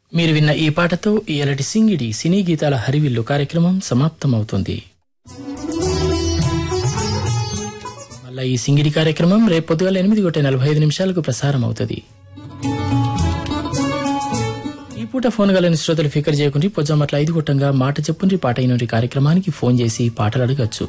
మీరు విన్న ఈ పాటతో ఇయలటి సింగిడి సినీ గీతాల హరివిల్లు కార్యక్రమం సమాప్తమవుతుంది మళ్ళా ఈ సింగిడి కార్యక్రమం రేపు పొద్దుగాల ఎనిమిది గంటల నలభై ఐదు నిమిషాలకు ప్రసారం అవుతుంది ఈ పూట ఫోన్ గలని శ్రోతలు ఫికర్ చేయకుండి పొద్దుమట్ల ఐదు గుట్టంగా మాట చెప్పుండ్రి పాట అయినటువంటి కార్యక్రమానికి ఫోన్ చేసి పాటలు అడగచ్చు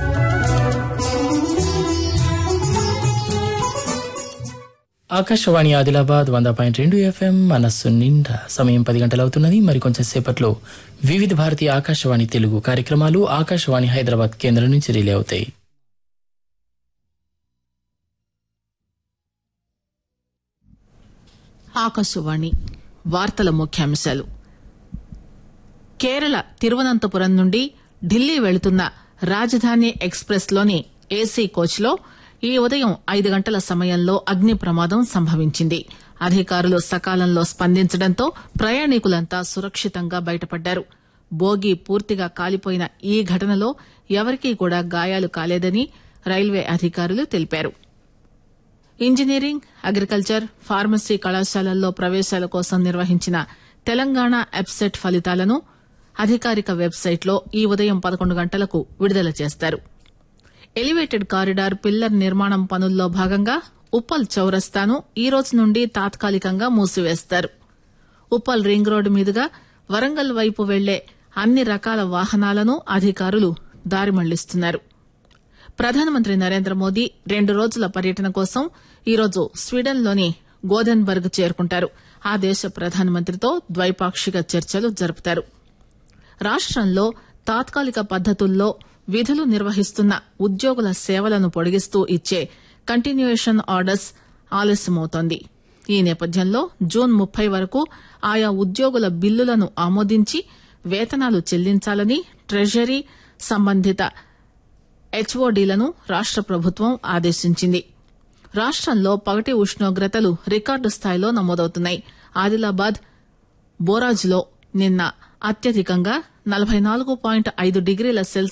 ఆకాశవాణి ఆదిలాబాద్ వంద పాయింట్ రెండు ఎఫ్ఎం మనస్సు నిండా సమయం పది గంటలవుతున్నది మరి కొంచెం సేపట్లో వివిధ భారతి ఆకాశవాణి తెలుగు కార్యక్రమాలు ఆకాశవాణి హైదరాబాద్ కేంద్రం నుంచి రిలే అవుతాయి ఆకాశవాణి వార్తల ముఖ్యాంశాలు కేరళ తిరువనంతపురం నుండి ఢిల్లీ వెళుతున్న రాజధాని ఎక్స్ప్రెస్ లోని ఏసీ కోచ్లో ఈ ఉదయం ఐదు గంటల సమయంలో అగ్ని ప్రమాదం సంభవించింది అధికారులు సకాలంలో స్పందించడంతో ప్రయాణికులంతా సురక్షితంగా బయటపడ్డారు బోగి పూర్తిగా కాలిపోయిన ఈ ఘటనలో ఎవరికీ కూడా గాయాలు కాలేదని రైల్వే అధికారులు తెలిపారు ఇంజనీరింగ్ అగ్రికల్చర్ ఫార్మసీ కళాశాలల్లో ప్రవేశాల కోసం నిర్వహించిన తెలంగాణ ఎబ్సెట్ ఫలితాలను అధికారిక వెబ్సైట్లో ఈ ఉదయం పదకొండు గంటలకు విడుదల చేస్తారు ఎలివేటెడ్ కారిడార్ పిల్లర్ నిర్మాణం పనుల్లో భాగంగా ఉప్పల్ చౌరస్తాను ఈ రోజు నుండి తాత్కాలికంగా మూసివేస్తారు ఉప్పల్ రింగ్ రోడ్డు మీదుగా వరంగల్ వైపు వెళ్లే అన్ని రకాల వాహనాలను అధికారులు దారి మళ్లిస్తున్నారు ప్రధానమంత్రి నరేంద్ర మోదీ రెండు రోజుల పర్యటన కోసం ఈరోజు స్వీడన్లోని గోదెన్బర్గ్ చేరుకుంటారు ఆ దేశ ప్రధానమంత్రితో ద్వైపాక్షిక చర్చలు జరుపుతారు రాష్టంలో తాత్కాలిక పద్దతుల్లో విధులు నిర్వహిస్తున్న ఉద్యోగుల సేవలను పొడిగిస్తూ ఇచ్చే కంటిన్యూయేషన్ ఆర్డర్స్ ఆలస్యమవుతోంది ఈ నేపథ్యంలో జూన్ ముప్పై వరకు ఆయా ఉద్యోగుల బిల్లులను ఆమోదించి వేతనాలు చెల్లించాలని ట్రెజరీ సంబంధిత హెచ్ఓడీలను రాష్ట ప్రభుత్వం ఆదేశించింది రాష్టంలో పగటి ఉష్ణోగ్రతలు రికార్డు స్థాయిలో నమోదవుతున్నాయి ఆదిలాబాద్ బోరాజ్లో నిన్న అత్యధికంగా నలభై నాలుగు పాయింట్ ఐదు డిగ్రీల సెల్సియస్